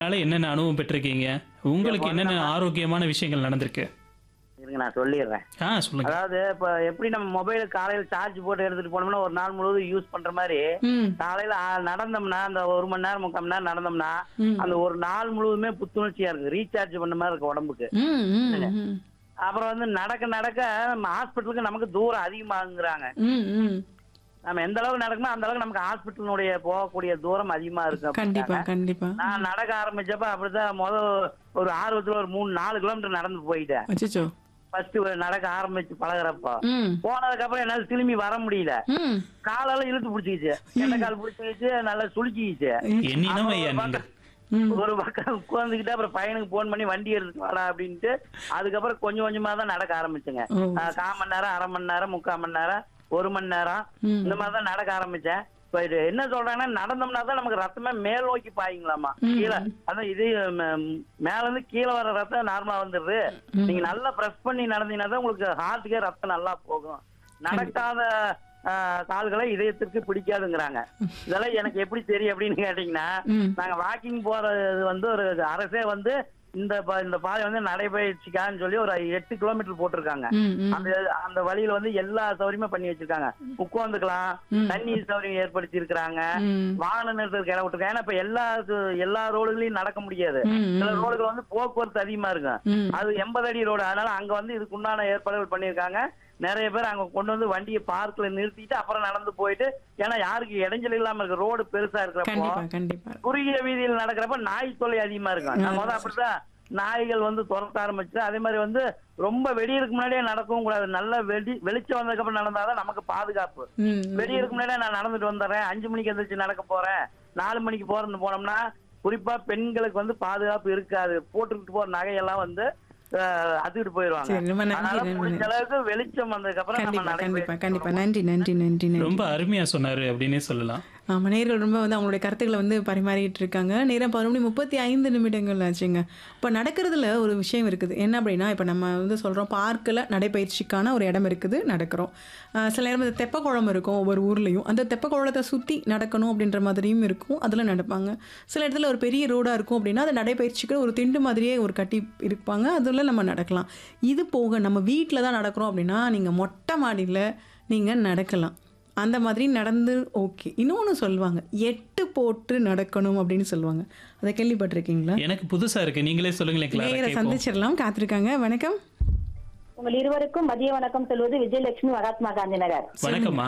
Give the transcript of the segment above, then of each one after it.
அதனால என்னென்ன அனுபவம் பெற்றிருக்கீங்க உங்களுக்கு என்னென்ன ஆரோக்கியமான விஷயங்கள் நடந்திருக்கு இருங்க நான் சொல்லிடுறேன் ஆ சொல்லுங்க அதாவது இப்ப எப்படி நம்ம மொபைல் காலையில சார்ஜ் போட்டு எடுத்துட்டு போனோம்னா ஒரு நாள் முழுவதும் யூஸ் பண்ற மாதிரி ம் காலையில ஆ, நடந்தோம்னா அந்த ஒரு மணி நேரம் முக்கால் மணி நேரம் நடந்தோம்னா ம். அந்த ஒரு நாள் முழுவதுமே புத்துணர்ச்சியா இருக்கு ரீசார்ஜ் பண்ண மாதிரி இருக்கு உடம்புக்கு ம் ம் ம் அப்புறம் வந்து நடக்க நடக்க நம்ம ஹாஸ்பிட்டலுக்கு நமக்கு தூரம் அதிகமாகுங்கிறாங்க ம் ம் நம்ம எந்த அளவுக்கு நடக்கணும் அந்த அளவுக்கு நமக்கு ஹாஸ்பிட்டலுடைய போகக்கூடிய தூரம் அதிகமா இருக்கு கண்டிப்பா அப்படின்னாங்க. கண்டிப்பா நான் நடக்க ஆரம்பிச்சப்ப அப்படிதான் முத ஒரு ஆர்வத்துல ஒரு மூணு நாலு கிலோமீட்டர் நடந்து போயிட்டேன் அச்சோ ஃபர்ஸ்ட் நடக்க ஆரம்பிச்சு பழகுறப்ப ம் போனதுக்கு அப்புறம் என்னால திரும்பி வர முடியல ம் காலெல்லாம் இழுத்து பிடிச்சிக்கிச்சு எந்த கால் பிடிச்சிக்கிச்சு நல்லா சுளுக்கிக்கிச்சு என்னினம் ஐயா நீங்க ம் ஒரு பக்கம் உட்காந்துக்கிட்டு அப்புறம் பையனுக்கு போன் பண்ணி வண்டி எடுத்துட்டு வாடா அப்படின்ட்டு அதுக்கப்புறம் கொஞ்சம் கொஞ்சமா தான் நடக்க ஆரம்பிச்சுங்க ஓ. ஆஹ் கால் மணி நேரம் அரை மணி நேரம் முக்கால் மணி நேரம் ஒரு மணி நேரம் ம். இந்த மாதிரி தான் நடக்க ஆரம்பிச்சேன் இப்ப இது என்ன சொல்றாங்கன்னா நடந்தோம்னா தான் நமக்கு ரத்தமே மேல் நோக்கி பாயுங்களாமா ம். கீழே அதான் இது ம- மேல இருந்து கீழே வர ரத்தம் நார்மலா வந்துடுது நீங்க நல்லா பிரஸ் பண்ணி நடந்தீங்கன்னா தான் உங்களுக்கு ஹார்ட்டுக்கே ரத்தம் நல்லா போகும் நடக்காத ஆஹ், கால்களை இதயத்திற்கு பிடிக்காதுங்கிறாங்க இதெல்லாம் எனக்கு எப்படி தெரியும் அப்படின்னு கேட்டீங்கன்னா ம் நாங்க வாக்கிங் போறது வந்து ஒரு அரசே வந்து இந்த ப- இந்த பாதை வந்து நடைபயிற்சிக்கான்னு சொல்லி ஒரு எட்டு கிலோமீட்டர் போட்டிருக்காங்க ம் ம் அந்த அந்த வழியில வந்து எல்லா சௌகரியமே பண்ணி வச்சிருக்காங்க உட்காந்துக்கலாம் ம். தண்ணீர் சௌகரியம் ஏற்படுத்தி இருக்காங்க ம் வாகன நிறுத்தத்துக்கு இடம் விட்டுருக்காங்க ஏன்னா இப்ப எல்லா இது- எல்லா ரோடுகளையும் நடக்க முடியாது ம், சில ம். ரோடுகள் வந்து போக்குவரத்து அதிகமா இருக்கும் ம் அது எண்பது அடி ரோடு அதனால அங்க வந்து இதுக்கு உண்டான ஏற்பாடுகள் பண்ணியிருக்காங்க நிறைய பேர் அங்க கொண்டு வந்து வண்டியை பார்க்ல நிறுத்திட்டு அப்புறம் நடந்து போயிட்டு ஏன்னா யாருக்கு இடைஞ்சல் இல்லாம இருக்கு ரோடு பெருசா இருக்கிறப்போ கண்டிப்பா கண்டிப்பா குறுகிய வீதியில் நடக்கிறப்ப நாய் தொல்லை அதிகமா இருக்கும் நான் முதல்ல அப்படிதான் நாய்கள் வந்து துரத்த ஆரம்பிச்சு அதே மாதிரி வந்து ரொம்ப வெடியிருக்கு முன்னாடியே நடக்கவும் கூடாது நல்ல வெடி வெளிச்சம் வந்ததுக்கு அப்புறம் நடந்தாதான் நமக்கு பாதுகாப்பு ம் வெடியிருக்கு முன்னாடியே நான் நடந்துட்டு வந்துடுறேன் அஞ்சு மணிக்கு எந்திரிச்சு நடக்க போறேன் நாலு மணிக்கு போறேன்னு போனோம்னா குறிப்பா பெண்களுக்கு வந்து பாதுகாப்பு இருக்காது போட்டுக்கிட்டு போற நகையெல்லாம் வந்து அஹ், அதுக்கிட்டு போயிருவாங்க சரி ரொம்ப நன்றி அதனால நன்றி முடிஞ்ச அளவுக்கு வெளிச்சம் வந்ததுக்கு அப்புறம் நம்ம கண்டிப்பா கண்டிப்பா நடைபயிற்சி கண்டிப்பா நன்றி நன்றி நன்றி நன்றி ரொம்ப அருமையா சொன்னாரு அப்படின்னே சொல்லலாம் ஆமா நேர்கள் ரொம்ப வந்து அவங்களுடைய கருத்துக்களை வந்து பரிமாறிட்டு இருக்காங்க நேரம் பதினொரு மணி முப்பத்தி ஐந்து நிமிடங்கள் ஆச்சுங்க இப்போ நடக்கிறதுல ஒரு விஷயம் இருக்குது என்ன அப்படின்னா இப்போ நம்ம வந்து சொல்கிறோம் பார்க்கில் நடைப்பயிற்சிக்கான ஒரு இடம் இருக்குது நடக்கிறோம் ஆஹ் சில நேரம் இந்த தெப்பக்குளம் இருக்கும் ஒவ்வொரு ஊர்லேயும் அந்த தெப்பக்குளத்தை சுற்றி நடக்கணும் அப்படின்ற மாதிரியும் இருக்கும் அதில் நடப்பாங்க சில இடத்துல ஒரு பெரிய ரோடாக இருக்கும் அப்படின்னா அது நடைப்பயிற்சிக்கு ஒரு திண்டு மாதிரியே ஒரு கட்டி இருப்பாங்க அதில் நம்ம நடக்கலாம் இது போக நம்ம வீட்டில் தான் நடக்கிறோம் அப்படின்னா நீங்கள் மொட்டை மாடியில் நீங்கள் நடக்கலாம் அந்த மாதிரி நடந்து ஓகே இன்னொன்று சொல்லுவாங்க எட்டு போட்டு நடக்கணும் அப்படின்னு சொல்லுவாங்க அதை கேள்விப்பட்டிருக்கீங்களா எனக்கு புதுசா இருக்கு நீங்களே சொல்லுங்களேன் கிளாரா நேர கேட்போம். சந்திச்சிடலாம் காத்திருக்காங்க வணக்கம் உங்கள் இருவருக்கும் மதிய வணக்கம் சொல்வது விஜயலட்சுமி மகாத்மா காந்தி நகர் வணக்கம்மா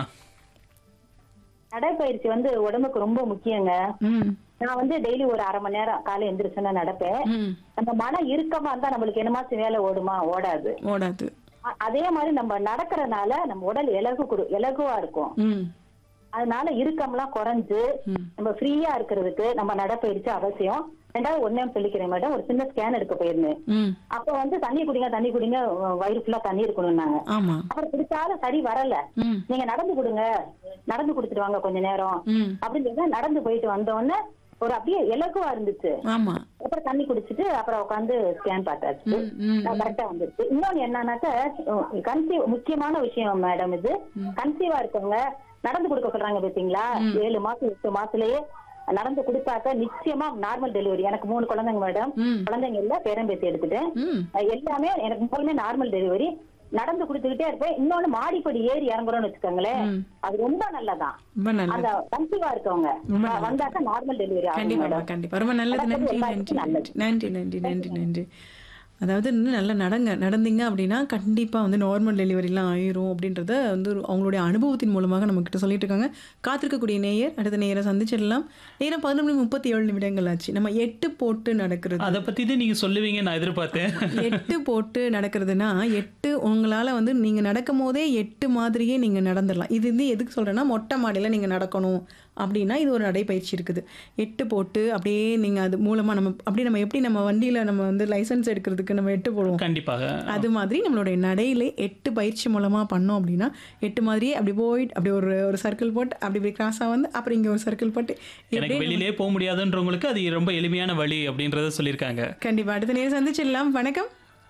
நடைப்பயிற்சி வந்து உடம்புக்கு ரொம்ப முக்கியங்க ம் நான் வந்து டெய்லி ஒரு அரை மணி நேரம் காலை எந்திரிச்சுன்னா நடப்பேன் ம் நம்ம மனம் இறுக்கமா இருந்தா நம்மளுக்கு என்னமாச்சும் வேலை ஓடுமா ஓடாது ஓடாது அ- அதே மாதிரி நம்ம நடக்கிறனால நம்ம உடல் இலகு குடு இலகுவா இருக்கும் ம் அதனால இறுக்கம்லாம் குறைஞ்சு ம் நம்ம ஃப்ரீயா இருக்கிறதுக்கு நம்ம நடைப்பயிற்சி அவசியம் ரெண்டாவது ஒன்னே சொல்லிக்கிறேன் மேடம் ஒரு சின்ன ஸ்கேன் எடுக்க போயிருந்தேன் ம் அப்ப வந்து தண்ணி குடிங்க தண்ணி குடிங்க வ- வயிறு ஃபுல்லா தண்ணி இருக்கணும்னாங்க ஆமாம் அப்புறம் குடிச்சாலும் சரி வரல ம் நீங்க நடந்து கொடுங்க நடந்து கொடுத்துட்டு வாங்க கொஞ்ச நேரம் ம் அப்படின்னு சொல்லி நடந்து போயிட்டு வந்த உடனே ஒரு அப்படியே இலகுவா இருந்துச்சு ஆமாம் அப்புறம் தண்ணி குடிச்சிட்டு அப்புறம் உட்காந்து ஸ்கேன் பார்த்தாச்சு ம் ம் கரெக்டா வந்துருச்சு இன்னொன்னு என்னன்னாக்க கன்சீவ் முக்கியமான விஷயம் மேடம் இது கன்சீவா இருக்கவங்க நடந்து கொடுக்க சொல்றாங்க பாத்தீங்களா ஏழு மாசம் எட்டு மாசத்துலயே நடந்து கொடுத்தாக்க நிச்சயமா நார்மல் டெலிவரி எனக்கு மூணு குழந்தைங்க மேடம் ம் குழந்தைங்க இல்ல பேரம்பேத்தி எடுத்துட்டேன் ம் அஹ் எல்லாமே எனக்கு முதல்ல நார்மல் டெலிவரி நடந்து கொடுத்துக்கிட்டே இருப்பேன் இன்னொன்னு மாடிப்படி ஏறி இறங்குறோம்னு வச்சுக்கோங்களேன் ம். அது ரொம்ப நல்லதான் ரொம்ப நல்லது அந்த கன்சீவா இருக்கவங்க ரொம்ப வ- வந்தாக்க நார்மல் டெலிவரி ஆகும் கண்டிப்பாக மேடம் கண்டிப்பாக ரொம்ப நல்லது நடக்கிறது நன்றி எல்லாருக்கும் நன்றி நல்லது. நன்றி நன்றி நன்றி நன்றி அதாவது இன்னும் நல்லா நடங்க நடந்தீங்க அப்படின்னா கண்டிப்பாக வந்து நார்மல் டெலிவரிலாம் ஆயிரும் அப்படின்றத வந்து ஒரு- அவங்களுடைய அனுபவத்தின் மூலமாக நம்மக்கிட்ட சொல்லிட்டு இருக்காங்க காத்திருக்கக்கூடிய நேயர் அடுத்த நேயரை சந்திச்சிடலாம் நேரம் பதினொன்று மணி முப்பத்தி ஏழு நிமிடங்கள் ஆச்சு நம்ம எட்டு போட்டு நடக்கிறது அதை பத்தி தான் நீங்க சொல்லுவீங்க நான் எதிர்பார்த்தேன் எட்டு போட்டு நடக்கிறதுனா எட்டு உங்களால் வந்து நீங்கள் நடக்கும் போதே எட்டு மாதிரியே நீங்கள் நடந்துடலாம் இது வந்து எதுக்கு சொல்கிறேன்னா மொட்டை மாடியில் நீங்கள் நடக்கணும் அப்படின்னா இது ஒரு நடைப்பயிற்சி இருக்குது எட்டு போட்டு அப்படியே நீங்கள் அது மூலமாக நம்ம அப்படியே நம்ம எப்படி நம்ம வண்டியில் நம்ம வந்து லைசன்ஸ் எடுக்கிறதுக்கு நம்ம எட்டு போடுவோம் கண்டிப்பாக அது மாதிரி நம்மளுடைய நடையிலே எட்டு பயிற்சி மூலமாக பண்ணோம் அப்படின்னா எட்டு மாதிரியே அப்படி போயிட்டு அப்படி ஒரு ஒரு சர்க்கிள் போட்டு அப்படி இப்படி கிராஸாக வந்து அப்புறம் இங்கே ஒரு சர்க்கிள் போட்டு எனக்கு இப்படியே வெளியிலே போக முடியாதுன்றவங்களுக்கு அது ரொம்ப எளிமையான வழி அப்படின்றத சொல்லியிருக்காங்க கண்டிப்பாக அடுத்த நேரம் சந்திச்சிடலாம் வணக்கம்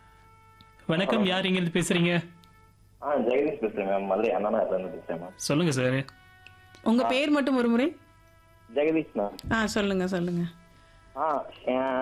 வணக்கம் யார் இங்க இருந்து பேசுறீங்க ஆ ஜெகதீஷ் பேசுறேன் மேம் மதுரை அண்ணா நகர்ல இருந்து பேசுறேன் மேம் சொல்லுங்க சார் உங்கள் பேர் மட்டும் ஒரு முறை ஜெகதீஷ் மேம் ஆ சொல்லுங்கள் சொல்லுங்கள் ஆ